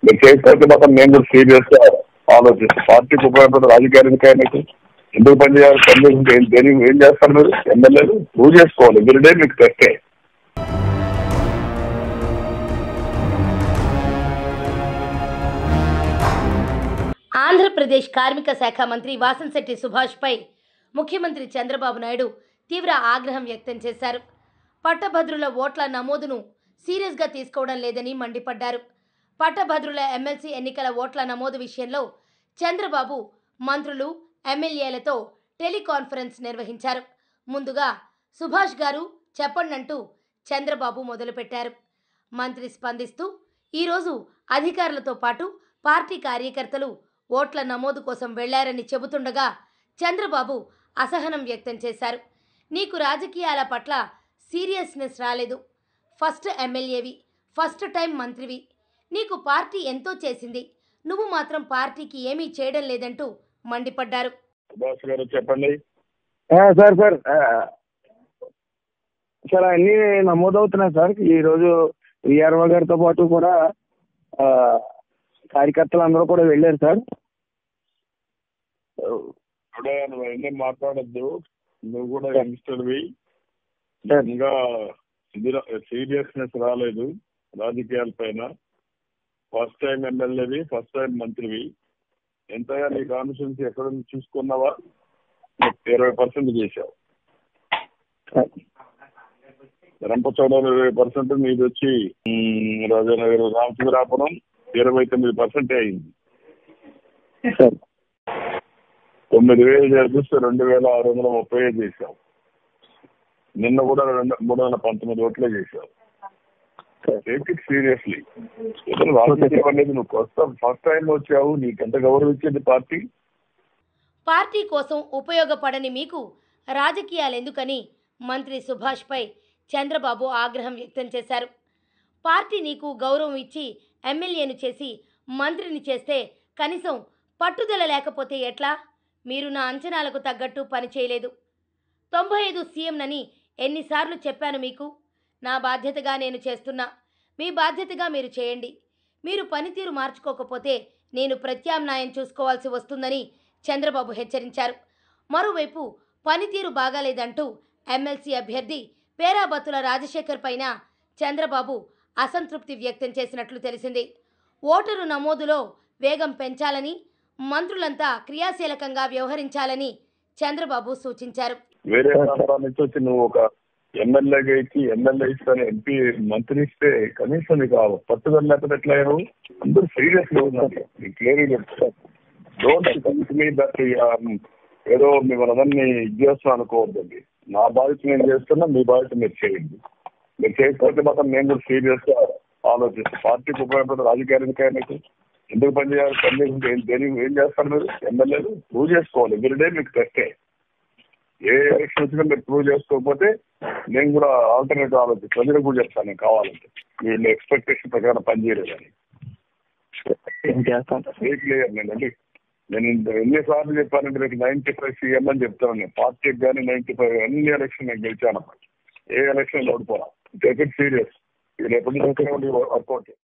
మీరు చేయకపోతే మాత్రం నేను కూడా సీరియస్ గా ఆలోచిస్తాను పార్టీకి ఉపయోగపడే రాజకీయాలు ఎందుకైనా మీకు ఎందుకు పని చేయాలి పని చేస్తుంటే ఏం దేని ఏం చేస్తారు మీరు ఎమ్మెల్యేలు ప్రూవ్ చేసుకోవాలి ఎవ్రీడే మీకు టెస్టే ఆంధ్రప్రదేశ్ కార్మిక శాఖ మంత్రి వాసంశెట్టి సుభాష్పై ముఖ్యమంత్రి చంద్రబాబు నాయుడు తీవ్ర ఆగ్రహం వ్యక్తం చేశారు పట్టభద్రుల ఓట్ల నమోదును సీరియస్గా తీసుకోవడం లేదని మండిపడ్డారు పట్టభద్రుల ఎమ్మెల్సీ ఎన్నికల ఓట్ల నమోదు విషయంలో చంద్రబాబు మంత్రులు ఎమ్మెల్యేలతో టెలికాన్ఫరెన్స్ నిర్వహించారు ముందుగా సుభాష్ గారు చెప్పండంటూ చంద్రబాబు మొదలుపెట్టారు మంత్రి స్పందిస్తూ ఈరోజు అధికారులతో పాటు పార్టీ కార్యకర్తలు ఓట్ల నమోదు కోసం వెళ్లారని చెబుతుండగా చంద్రబాబు అసహనం వ్యక్తం చేశారు నీకు రాజకీయాల పట్ల సీరియస్నెస్ రాలేదు ఫస్ట్ ఎమ్మెల్యేవి ఫస్ట్ టైం మంత్రివి నీకు పార్టీ ఎంతో చేసింది నువ్వు మాత్రం పార్టీకి ఏమీ చేయడం లేదంటూ మండిపడ్డారు సుభాష్ గారు చెప్పండి ఆ, సార్ సార్ ఆ, సార్ అన్నీ నమోదవుతున్నాయి సార్ ఈరోజు విఆర్ఓ గారితో పాటు కూడా ఆ, కార్యకర్తలు అందరూ కూడా వెళ్ళారు సార్ ఇప్పుడే నువ్వు ఎన్ని మాట్లాడద్దు నువ్వు కూడా యంగ్స్టర్వి సార్ ఇంకా ఇది సీరియస్నెస్ రాలేదు రాజకీయాల పైన ఫస్ట్ టైం ఎమ్మెల్యేవి ఫస్ట్ టైం మంత్రివి ఎంతగా నీ కాన్ఫిడెన్స్ ఎక్కడ ఉంది చూసుకున్నావా ఇరవై పర్సెంట్ చేశావు సార్ రంపచోడవరం ఇరవై పర్సెంట్ మీది వచ్చి ఉమ్, రాజానగర్ రామచంద్రాపురం ఇరవై తొమ్మిది పర్సెంట్ అయింది సార్ తొమ్మిది వేలు చేపిస్తే రెండు వేల ఆరు వందల ముప్పై ఐదు చేశావు నిన్న కూడా రెండు మూడు వందల పంతొమ్మిది ఓట్లే చేశావు సార్ టేక్ ఇట్ సీరియస్లీ ఏదైనా రాజకీయం అనేది నువ్వు కొత్త ఫస్ట్ టైం వచ్చావు నీకెంత గౌరవించేది పార్టీ పార్టీ కోసం ఉపయోగపడని మీకు రాజకీయాలెందుకని మంత్రి సుభాష్పై చంద్రబాబు ఆగ్రహం వ్యక్తం చేశారు పార్టీ నీకు గౌరవం ఇచ్చి ఎమ్మెల్యేను చేసి మంత్రిని చేస్తే కనీసం పట్టుదల లేకపోతే ఎట్లా మీరు నా అంచనాలకు తగ్గట్టు పనిచేయలేదు తొంభై ఐదు సీఎంనని ఎన్నిసార్లు చెప్పాను మీకు నా బాధ్యతగా నేను చేస్తున్నా మీ బాధ్యతగా మీరు చేయండి మీరు పనితీరు మార్చుకోకపోతే నేను ప్రత్యామ్నాయం చూసుకోవాల్సి వస్తుందని చంద్రబాబు హెచ్చరించారు మరోవైపు పనితీరు బాగాలేదంటూ ఎమ్మెల్సీ అభ్యర్థి పేరాబత్తుల రాజశేఖర్ పైన చంద్రబాబు అసంతృప్తి వ్యక్తం చేసినట్లు తెలిసింది ఓటరు నమోదులో వేగం పెంచాలని మంత్రులంతా క్రియాశీలకంగా వ్యవహరించాలని చంద్రబాబు సూచించారు వేరే ప్రాంతాల నుంచి వచ్చి నువ్వు ఒక ఎమ్మెల్యేగా ఇచ్చి ఎమ్మెల్యే ఇస్తాను ఎంపీ మంత్రి ఇస్తే కనీసం నీకు ఆ పట్టుదల లేకపోతే ఎట్లా నువ్వు అందరూ సీరియస్ గా ఉన్నారు నీకు క్లియర్గా చెప్తాను డోంట్ మీ దట్ ఏదో మిమ్మల్ని అందరినీ ఇది చేస్తున్నాను అనుకోవద్దండి నా బాధ్యత నేను చేస్తున్నా మీ బాధ్యత మీరు చేయండి మీరు చేయకపోతే మాత్రం నేను కూడా సీరియస్ గా ఆలోచిస్తాను పార్టీకి ఉపయోగపడే రాజకీయాలు ఎందుకైనా మీకు ఎందుకు పని చేయాలి పని చేస్తుంటే ఏం దేని ఏం చేస్తారు మీరు ఎమ్మెల్యేలు ప్రూవ్ చేసుకోవాలి ఎవ్రీడే మీకు టెస్టే ఏ ఎలక్షన్ వచ్చినా మీరు ప్రూవ్ చేసుకోకపోతే నేను కూడా ఆల్టర్నేటివ్ ఆలోచి ప్రజలకు కూడా చెప్తాను నేను కావాలంటే వీళ్ళు ఎక్స్పెక్టేషన్ ప్రకారం పనిచేయలేదని ఏం చేస్తాం సార్ వెరీ క్లియర్ నేను అంటే నేను ఇంత ఎన్నిసార్లు చెప్పానంటే రేపు నైన్టీ ఫైవ్ సీఎం అని చెప్తాను నేను పార్టీకి కానీ నైన్టీ ఫైవ్ అన్ని ఎలక్షన్ నేను గెలిచాను ఏ ఎలక్షన్ ఓడిపోరా టేక్ ఇట్ సీరియస్ ఇది ఎప్పటి నుంచి వర్కౌట్